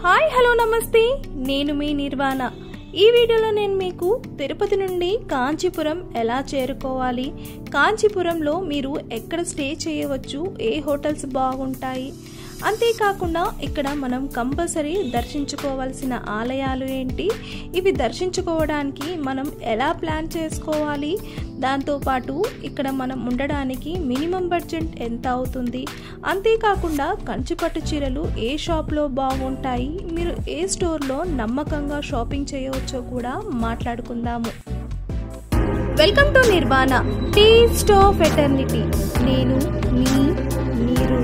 hi hello నమస్తే నేను మీ నిర్వాణ ఈ వీడియోలో నేను మీకు తిరుపతి నుండి కాంచీపురం ఎలా చేరుకోవాలి కాంచీపురంలో మీరు ఎక్కడ స్టే చేయవచ్చు ఏ హోటల్స్ బాగుంటాయి అంతేకాకుండా ఇక్కడ మనం కంపల్సరీ దర్శించుకోవాల్సిన ఆలయాలు ఏంటి ఇవి దర్శించుకోవడానికి మనం ఎలా ప్లాన్ చేసుకోవాలి దాంతోపాటు ఇక్కడ మనం ఉండడానికి మినిమం బడ్జెట్ ఎంత అవుతుంది అంతేకాకుండా కంచిపట్టు చీరలు ఏ షాప్లో బాగుంటాయి మీరు ఏ స్టోర్లో నమ్మకంగా షాపింగ్ చేయవచ్చో కూడా మాట్లాడుకుందాము welcome to Nirvana taste of eternity నేను మీ మీరు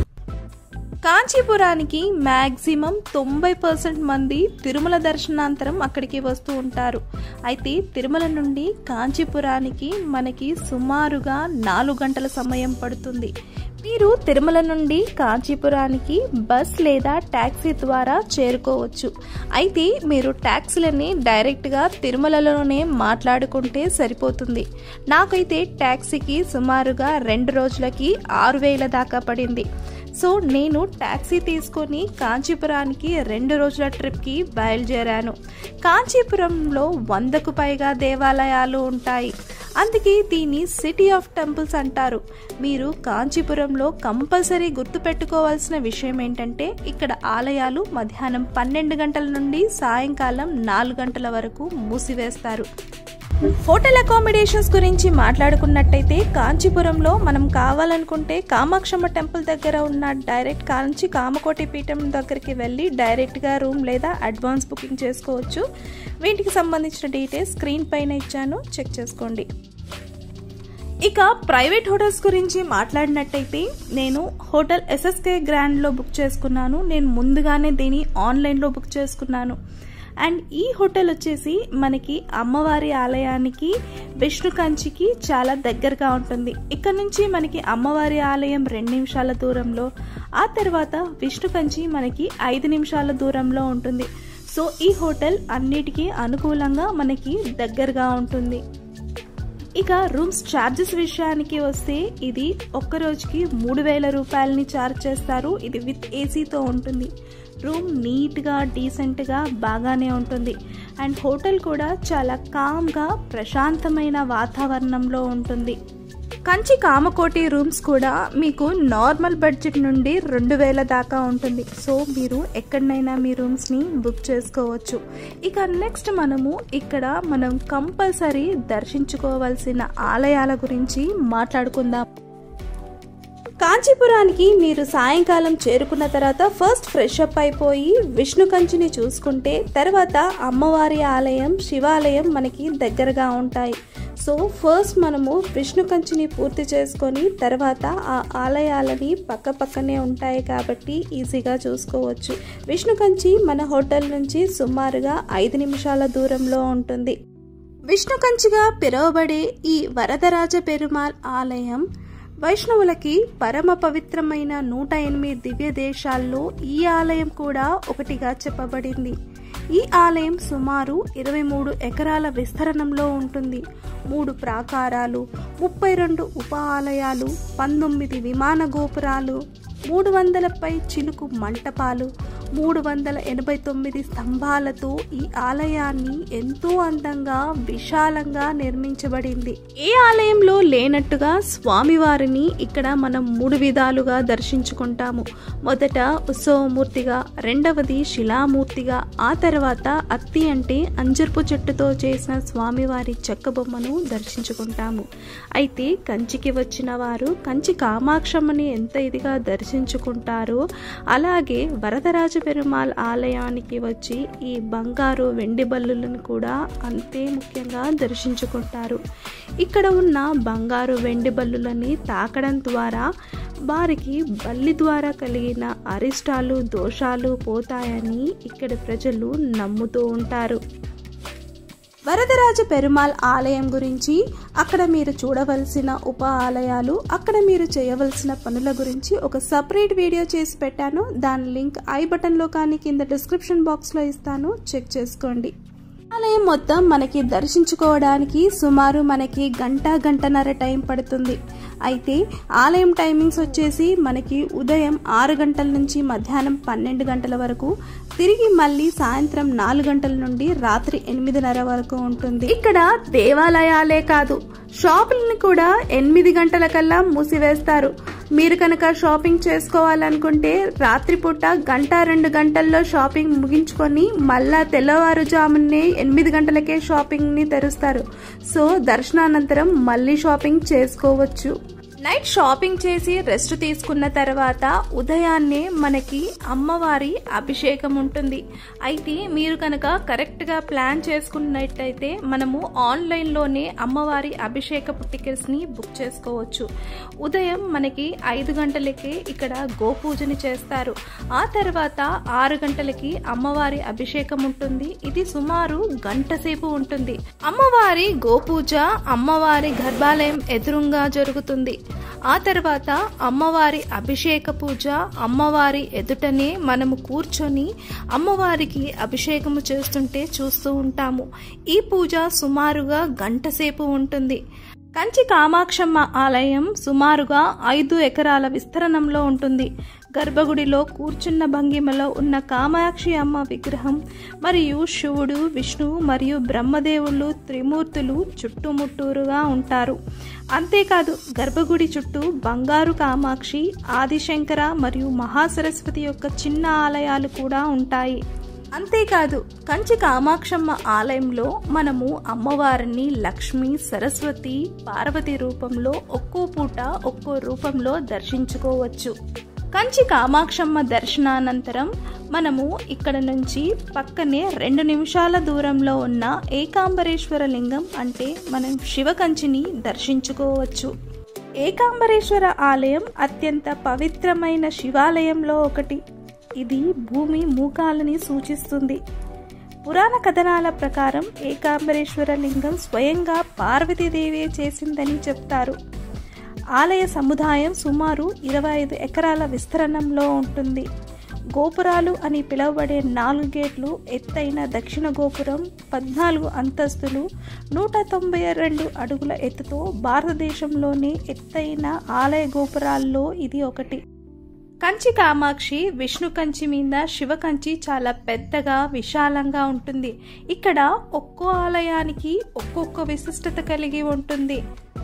కాంచీపురానికి మ్యాక్సిమం తొంభై పర్సెంట్ మంది తిరుమల దర్శనాంతరం అక్కడికి వస్తూ ఉంటారు అయితే తిరుమల నుండి కాంచీపురానికి మనకి సుమారుగా నాలుగు గంటల సమయం పడుతుంది మీరు తిరుమల నుండి కాంచీపురానికి బస్ లేదా ట్యాక్సీ ద్వారా చేరుకోవచ్చు అయితే మీరు ట్యాక్సీలని డైరెక్ట్గా తిరుమలలోనే మాట్లాడుకుంటే సరిపోతుంది నాకైతే ట్యాక్సీకి సుమారుగా రెండు రోజులకి ఆరు వేల దాకా పడింది సో నేను ట్యాక్సీ తీసుకొని కాంచీపురానికి రెండు రోజుల ట్రిప్కి బయలుదేరాను కాంచీపురంలో వందకు పైగా దేవాలయాలు ఉంటాయి అందుకే దీన్ని సిటీ ఆఫ్ టెంపుల్స్ అంటారు మీరు కాంచీపురంలో కంపల్సరీ గుర్తుపెట్టుకోవాల్సిన విషయం ఏంటంటే ఇక్కడ ఆలయాలు మధ్యాహ్నం పన్నెండు గంటల నుండి సాయంకాలం నాలుగు గంటల వరకు మూసివేస్తారు హోటల్ అకామిడేషన్స్ గురించి మాట్లాడుకున్నట్టయితే కాంచీపురంలో మనం కావాలనుకుంటే కామాక్షమ్మ టెంపుల్ దగ్గర ఉన్న డైరెక్ట్ కాంచి కామకోటి పీఠం దగ్గరికి వెళ్ళి డైరెక్ట్గా రూమ్ లేదా అడ్వాన్స్ బుకింగ్ చేసుకోవచ్చు వీటికి సంబంధించిన డీటెయిల్స్ స్క్రీన్ పైన ఇచ్చాను చెక్ చేసుకోండి ఇక ప్రైవేట్ హోటల్స్ గురించి మాట్లాడినట్టయితే నేను హోటల్ ఎస్ఎస్కే గ్రాండ్లో బుక్ చేసుకున్నాను నేను ముందుగానే దీన్ని ఆన్లైన్లో బుక్ చేసుకున్నాను అండ్ ఈ హోటల్ వచ్చేసి మనకి అమ్మవారి ఆలయానికి విష్ణు కంచికి చాలా దగ్గరగా ఉంటుంది ఇక్కడ నుంచి మనకి అమ్మవారి ఆలయం రెండు నిమిషాల దూరంలో ఆ తర్వాత విష్ణు కంచి మనకి ఐదు నిమిషాల దూరంలో ఉంటుంది సో ఈ హోటల్ అన్నిటికీ అనుకూలంగా మనకి దగ్గరగా ఉంటుంది ఇక రూమ్స్ ఛార్జెస్ విషయానికి వస్తే ఇది ఒక్క రోజుకి మూడు వేల రూపాయలని ఛార్జ్ చేస్తారు ఇది విత్ ఏసీతో ఉంటుంది రూమ్ నీట్గా డీసెంట్గా బాగానే ఉంటుంది అండ్ హోటల్ కూడా చాలా కామ్గా ప్రశాంతమైన వాతావరణంలో ఉంటుంది కంచి కామకోటి రూమ్స్ కూడా మీకు నార్మల్ బడ్జెట్ నుండి రెండు వేల దాకా ఉంటుంది సో మీరు ఎక్కడైనా మీ రూమ్స్ని బుక్ చేసుకోవచ్చు ఇక నెక్స్ట్ మనము ఇక్కడ మనం కంపల్సరీ దర్శించుకోవాల్సిన ఆలయాల గురించి మాట్లాడుకుందాం కాంచీపురానికి మీరు సాయంకాలం చేరుకున్న తర్వాత ఫస్ట్ ఫ్రెష్ అప్ అయిపోయి విష్ణు కంచిని చూసుకుంటే తర్వాత అమ్మవారి ఆలయం శివాలయం మనకి దగ్గరగా ఉంటాయి సో ఫస్ట్ మనము విష్ణు కంచిని పూర్తి చేసుకొని తర్వాత ఆ ఆలయాలని పక్క పక్కనే ఉంటాయి కాబట్టి ఈజీగా చూసుకోవచ్చు విష్ణు కంచి మన హోటల్ నుంచి సుమారుగా ఐదు నిమిషాల దూరంలో ఉంటుంది విష్ణు కంచిగా పిలువబడే ఈ వరదరాజ పెరుమాల్ ఆలయం వైష్ణవులకి పరమ పవిత్రమైన నూట ఎనిమిది దివ్య దేశాల్లో ఈ ఆలయం కూడా ఒకటిగా చెప్పబడింది ఈ ఆలయం సుమారు ఇరవై మూడు ఎకరాల విస్తరణంలో ఉంటుంది మూడు ప్రాకారాలు ముప్పై రెండు ఉప ఆలయాలు పంతొమ్మిది విమాన గోపురాలు మూడు వందలపై చిలుకు మంటపాలు మూడు వందల ఎనభై తొమ్మిది స్తంభాలతో ఈ ఆలయాన్ని ఎంతో అందంగా విశాలంగా నిర్మించబడింది ఏ ఆలయంలో లేనట్టుగా స్వామివారిని ఇక్కడ మనం మూడు విధాలుగా దర్శించుకుంటాము మొదట ఉత్సవమూర్తిగా రెండవది శిలామూర్తిగా ఆ తర్వాత అత్తి అంటే అంజర్పు చెట్టుతో చేసిన స్వామివారి చెక్క బొమ్మను దర్శించుకుంటాము అయితే కంచికి వచ్చిన వారు కంచి కామాక్షమ్మని ఎంత ఇదిగా దర్శించుకుంటారో అలాగే వరదరాజ పెరుమాల్ ఆలయానికి వచ్చి ఈ బంగారు వెండి బల్లులను కూడా అంతే ముఖ్యంగా దర్శించుకుంటారు ఇక్కడ ఉన్న బంగారు వెండి బల్లులని తాకడం ద్వారా వారికి బల్లి ద్వారా కలిగిన అరిష్టాలు దోషాలు పోతాయని ఇక్కడి ప్రజలు నమ్ముతూ ఉంటారు వరదరాజ పెరుమాల్ ఆలయం గురించి అక్కడ మీరు చూడవలసిన ఉప ఆలయాలు అక్కడ మీరు చేయవలసిన పనుల గురించి ఒక సపరేట్ వీడియో చేసి పెట్టాను దాని లింక్ ఐ బటన్లో కానీ కింద డిస్క్రిప్షన్ బాక్స్లో ఇస్తాను చెక్ చేసుకోండి ఆలయం మొత్తం మనకి దర్శించుకోవడానికి సుమారు మనకి గంట గంటన్నర టైం పడుతుంది అయితే ఆలయం టైమింగ్స్ వచ్చేసి మనకి ఉదయం ఆరు గంటల నుంచి మధ్యాహ్నం పన్నెండు గంటల వరకు తిరిగి మళ్ళీ సాయంత్రం నాలుగు గంటల నుండి రాత్రి ఎనిమిదిన్నర వరకు ఉంటుంది ఇక్కడ దేవాలయాలే కాదు షాపులను కూడా ఎనిమిది గంటల కల్లా మూసివేస్తారు మీరు కనుక షాపింగ్ చేసుకోవాలనుకుంటే రాత్రిపూట గంట రెండు గంటల్లో షాపింగ్ ముగించుకొని మళ్ళా తెల్లవారుజామునే ఎనిమిది గంటలకే షాపింగ్ని తెరుస్తారు సో దర్శనానంతరం మళ్ళీ షాపింగ్ చేసుకోవచ్చు నైట్ షాపింగ్ చేసి రెస్ట్ తీసుకున్న తర్వాత ఉదయాన్నే మనకి అమ్మవారి అభిషేకం ఉంటుంది అయితే మీరు కనుక కరెక్ట్గా ప్లాన్ చేసుకున్నట్టయితే మనము ఆన్లైన్లోనే అమ్మవారి అభిషేకపు టికెట్స్ని బుక్ చేసుకోవచ్చు ఉదయం మనకి ఐదు గంటలకి ఇక్కడ గోపూజని చేస్తారు ఆ తర్వాత ఆరు గంటలకి అమ్మవారి అభిషేకం ఉంటుంది ఇది సుమారు గంట సేపు ఉంటుంది అమ్మవారి గోపూజ అమ్మవారి గర్భాలయం ఎదురుగా జరుగుతుంది ఆ తర్వాత అమ్మవారి అభిషేక పూజ అమ్మవారి ఎదుటనే మనము కూర్చొని అమ్మవారికి అభిషేకము చేస్తుంటే చూస్తూ ఉంటాము ఈ పూజ సుమారుగా గంట సేపు ఉంటుంది కంచి కామాక్షమ్మ ఆలయం సుమారుగా ఐదు ఎకరాల విస్తరణంలో ఉంటుంది గర్భగుడిలో కూర్చున్న భంగిమలో ఉన్న కామాక్షి అమ్మ విగ్రహం మరియు శివుడు విష్ణువు మరియు బ్రహ్మదేవుళ్ళు త్రిమూర్తులు చుట్టుముట్టూరుగా ఉంటారు అంతేకాదు గర్భగుడి చుట్టూ బంగారు కామాక్షి ఆదిశంకర మరియు మహాసరస్వతి యొక్క చిన్న ఆలయాలు కూడా ఉంటాయి అంతేకాదు కంచి కామాక్షమ్మ ఆలయంలో మనము అమ్మవారిని లక్ష్మి సరస్వతి పార్వతి రూపంలో ఒక్కో పూట ఒక్కో రూపంలో దర్శించుకోవచ్చు కంచి కామాక్షమ్మ దర్శనానంతరం మనము ఇక్కడ నుంచి పక్కనే రెండు నిమిషాల దూరంలో ఉన్న ఏకాంబరేశ్వర లింగం అంటే మనం శివకంచిని దర్శించుకోవచ్చు ఏకాంబరేశ్వర ఆలయం అత్యంత పవిత్రమైన శివాలయంలో ఒకటి ఇది భూమి మూకాలని సూచిస్తుంది పురాణ కథనాల ప్రకారం ఏకాంబరేశ్వర లింగం స్వయంగా పార్వతీదేవి చేసిందని చెప్తారు ఆలయ సముదాయం సుమారు ఇరవై ఐదు ఎకరాల విస్తరణంలో ఉంటుంది గోపురాలు అని పిలువబడే నాలుగు గేట్లు ఎత్తైన దక్షిణ గోపురం పద్నాలుగు అంతస్తులు నూట తొంభై రెండు అడుగుల ఎత్తుతో భారతదేశంలోని ఎత్తైన ఆలయ గోపురాల్లో ఇది ఒకటి కంచి కామాక్షి విష్ణు కంచి మీద శివ కంచి చాలా పెద్దగా విశాలంగా ఉంటుంది ఇక్కడ ఒక్కో ఆలయానికి ఒక్కొక్క విశిష్టత కలిగి ఉంటుంది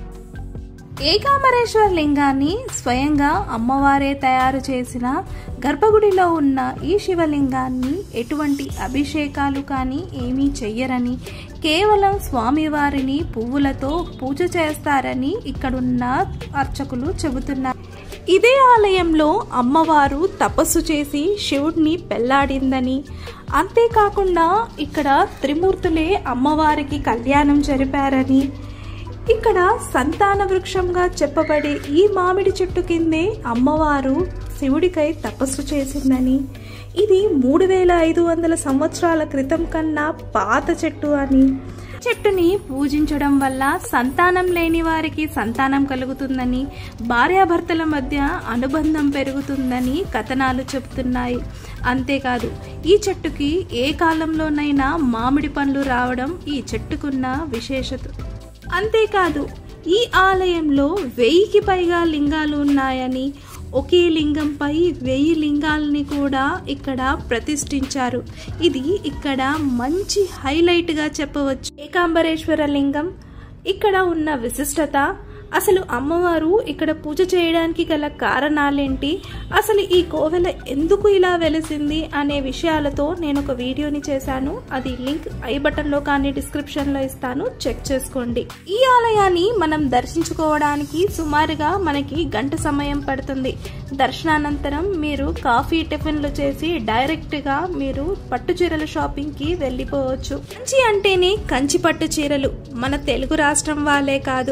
ఏకాంబరేశ్వర లింగాన్ని స్వయంగా అమ్మవారే తయారు చేసిన గర్భగుడిలో ఉన్న ఈ శివలింగాన్ని ఎటువంటి అభిషేకాలు కానీ ఏమీ చెయ్యరని కేవలం స్వామివారిని పువ్వులతో పూజ చేస్తారని ఇక్కడున్న అర్చకులు చెబుతున్నారు ఇదే ఆలయంలో అమ్మవారు తపస్సు చేసి శివుడిని పెళ్లాడిందని అంతేకాకుండా ఇక్కడ త్రిమూర్తులే అమ్మవారికి కళ్యాణం జరిపారని ఇక్కడ సంతాన వృక్షంగా చెప్పబడే ఈ మామిడి చెట్టు కిందే అమ్మవారు శివుడికై తపస్సు చేసిందని ఇది మూడు వేల ఐదు వందల సంవత్సరాల క్రితం కన్నా పాత చెట్టు అని చెట్టుని పూజించడం వల్ల సంతానం లేని వారికి సంతానం కలుగుతుందని భార్యాభర్తల మధ్య అనుబంధం పెరుగుతుందని కథనాలు చెబుతున్నాయి అంతేకాదు ఈ చెట్టుకి ఏ కాలంలోనైనా మామిడి పండ్లు రావడం ఈ చెట్టుకున్న విశేషత అంతేకాదు ఈ ఆలయంలో వెయ్యికి పైగా లింగాలు ఉన్నాయని ఒకే లింగంపై వెయ్యి లింగాలని కూడా ఇక్కడ ప్రతిష్ఠించారు ఇది ఇక్కడ మంచి హైలైట్గా చెప్పవచ్చు ఏకాంబరేశ్వర లింగం ఇక్కడ ఉన్న విశిష్టత అసలు అమ్మవారు ఇక్కడ పూజ చేయడానికి గల కారణాలేంటి అసలు ఈ కోవెల ఎందుకు ఇలా వెలిసింది అనే విషయాలతో నేను ఒక వీడియోని చేశాను అది లింక్ ఐ బటన్లో కానీ డిస్క్రిప్షన్లో ఇస్తాను చెక్ చేసుకోండి ఈ ఆలయాన్ని మనం దర్శించుకోవడానికి సుమారుగా మనకి గంట సమయం పడుతుంది దర్శనానంతరం మీరు కాఫీ టిఫిన్లు చేసి డైరెక్ట్గా మీరు పట్టు చీరల షాపింగ్కి వెళ్ళిపోవచ్చు కంచి అంటేనే కంచి పట్టు చీరలు మన తెలుగు రాష్ట్రం వాళ్ళే కాదు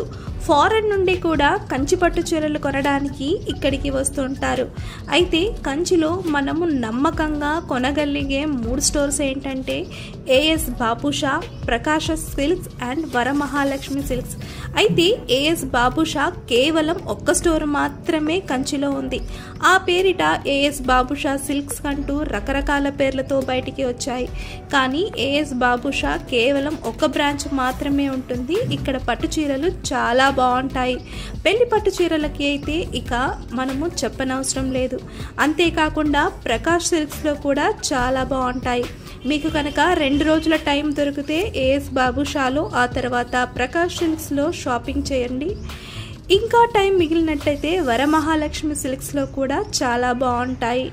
ఫారెన్ నుండి కూడా కంచి పట్టు చీరలు కొనడానికి ఇక్కడికి వస్తుంటారు అయితే కంచిలో మనము నమ్మకంగా కొనగలిగే మూడు స్టోర్స్ ఏంటంటే AS Babusha Prakasha silks and Varamahalakshmi silks అయితే ఏఎస్ బాబుషా కేవలం ఒక్క స్టోర్ మాత్రమే కంచిలో ఉంది ఆ పేరిట ఏఎస్ బాబుషా సిల్క్స్ అంటూ రకరకాల పేర్లతో బయటికి వచ్చాయి కానీ ఏఎస్ బాబుషా కేవలం ఒక బ్రాంచ్ మాత్రమే ఉంటుంది ఇక్కడ పట్టు చీరలు చాలా బాగుంటాయి పెళ్లి పట్టు చీరలకి అయితే ఇక మనము చెప్పనవసరం లేదు అంతేకాకుండా ప్రకాష్ సిల్క్స్లో కూడా చాలా బాగుంటాయి మీకు కనుక రెండు రోజుల టైం దొరికితే ఏఎస్ బాబుషాలో ఆ తర్వాత ప్రకాష్ సిల్క్స్లో షాపింగ్ చేయండి ఇంకా టైం మిగిలినట్టయితే వరమహాలక్ష్మి సిల్క్స్లో కూడా చాలా బాగుంటాయి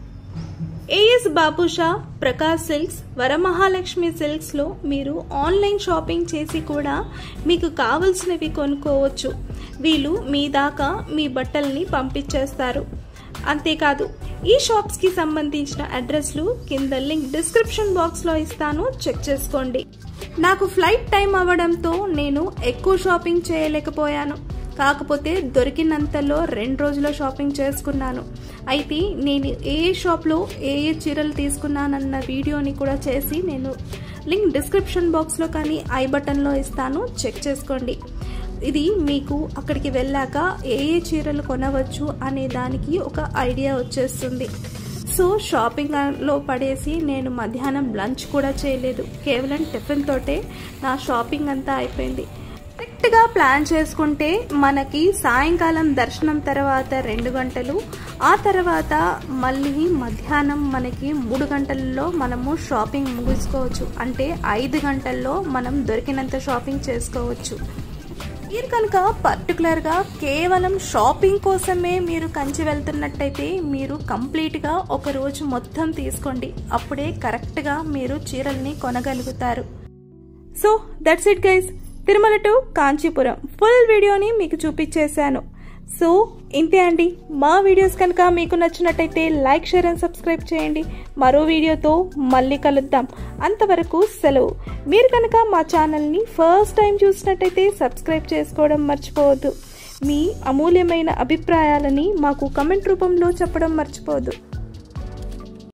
ఏఎస్ బాబుషా ప్రకాష్ సిల్క్స్ వరమహాలక్ష్మి సిల్క్స్లో మీరు ఆన్లైన్ షాపింగ్ చేసి కూడా మీకు కావలసినవి కొనుక్కోవచ్చు వీళ్ళు మీ దాకా మీ బట్టల్ని పంపించేస్తారు అంతేకాదు ఈ షాప్స్కి సంబంధించిన అడ్రస్లు కింద లింక్ డిస్క్రిప్షన్ బాక్స్లో ఇస్తాను చెక్ చేసుకోండి నాకు ఫ్లైట్ టైం అవ్వడంతో నేను ఎక్కువ షాపింగ్ చేయలేకపోయాను కాకపోతే దొరికినంతలో రెండు రోజుల షాపింగ్ చేసుకున్నాను అయితే నేను ఏ షాప్లో ఏ ఏ చీరలు తీసుకున్నానన్న వీడియోని కూడా చేసి నేను లింక్ డిస్క్రిప్షన్ బాక్స్లో కానీ ఐ బటన్లో ఇస్తాను చెక్ చేసుకోండి ఇది మీకు అక్కడికి వెళ్ళాక ఏ ఏ చీరలు కొనవచ్చు అనే దానికి ఒక ఐడియా వచ్చేస్తుంది సో షాపింగ్లో పడేసి నేను మధ్యాహ్నం లంచ్ కూడా చేయలేదు కేవలం టిఫిన్ తోటే నా షాపింగ్ అంతా అయిపోయింది కరెక్ట్గా ప్లాన్ చేసుకుంటే మనకి సాయంకాలం దర్శనం తర్వాత రెండు గంటలు ఆ తర్వాత మళ్ళీ మధ్యాహ్నం మనకి మూడు గంటల్లో మనము షాపింగ్ ముగించుకోవచ్చు అంటే ఐదు గంటల్లో మనం దొరికినంత షాపింగ్ చేసుకోవచ్చు మీరు కనుక పర్టికులర్గా కేవలం షాపింగ్ కోసమే మీరు కంచి వెళ్తున్నట్టయితే మీరు కంప్లీట్గా ఒక రోజు మొత్తం తీసుకోండి అప్పుడే కరెక్ట్గా మీరు చీరల్ని కొనగలుగుతారు so that's it guys Tirumala to Kanchipuram full వీడియోని మీకు చూపించేశాను సో ఇంతే అండి మా వీడియోస్ కనుక మీకు నచ్చినట్టయితే లైక్ షేర్ అండ్ సబ్స్క్రైబ్ చేయండి మరో వీడియోతో మళ్ళీ కలుద్దాం అంతవరకు సెలవు మీరు కనుక మా ఛానల్ని ఫస్ట్ టైం చూసినట్టయితే సబ్స్క్రైబ్ చేసుకోవడం మర్చిపోవద్దు మీ అమూల్యమైన అభిప్రాయాలని మాకు కమెంట్ రూపంలో చెప్పడం మర్చిపోవద్దు